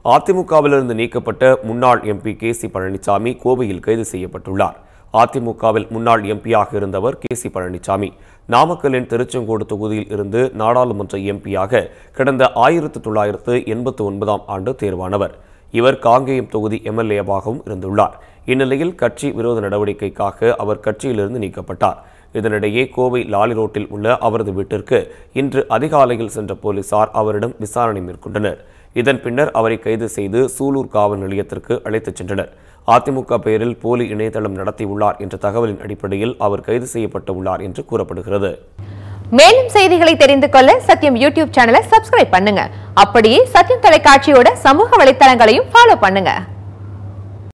அதிமுகவிலிருந்து நீக்கப்பட்ட முன்னாள் எம்பி கே சி பழனிசாமி கோவையில் கைது செய்யப்பட்டுள்ளார் அதிமுகவில் முன்னாள் எம்பியாக இருந்தவர் கே சி பழனிசாமி நாமக்கலின் திருச்செங்கோடு தொகுதியில் இருந்து நாடாளுமன்ற எம்பியாக கடந்த ஆயிரத்து தொள்ளாயிரத்து எண்பத்து ஒன்பதாம் ஆண்டு தேர்வானவர் இவர் காங்கேயம் தொகுதி எம்எல்ஏவாகவும் இருந்துள்ளார் இந்நிலையில் கட்சி விரோத நடவடிக்கைக்காக அவர் கட்சியிலிருந்து நீக்கப்பட்டார் இதனிடையே கோவை லாலி ரோட்டில் உள்ள அவரது வீட்டிற்கு இன்று அதிகாலையில் சென்ற போலீசார் அவரிடம் விசாரணை மேற்கொண்டனர் இதன் பின்னர் அவரை கைது செய்து சூலூர் காவல் நிலையத்திற்கு அழைத்துச் சென்றனர் அதிமுக பெயரில் போலி இணையதளம் நடத்தியுள்ளார் என்ற தகவலின் அடிப்படையில் அவர் கைது செய்யப்பட்டுள்ளார் என்று கூறப்படுகிறது மேலும் செய்திகளை தெரிந்து கொள்ள சத்யம் யூடியூப் சேனலை சப்ஸ்கிரைப் பண்ணுங்க அப்படியே சத்யம் தொலைக்காட்சியோட சமூக வலைத்தளங்களையும் ஃபாலோ பண்ணுங்க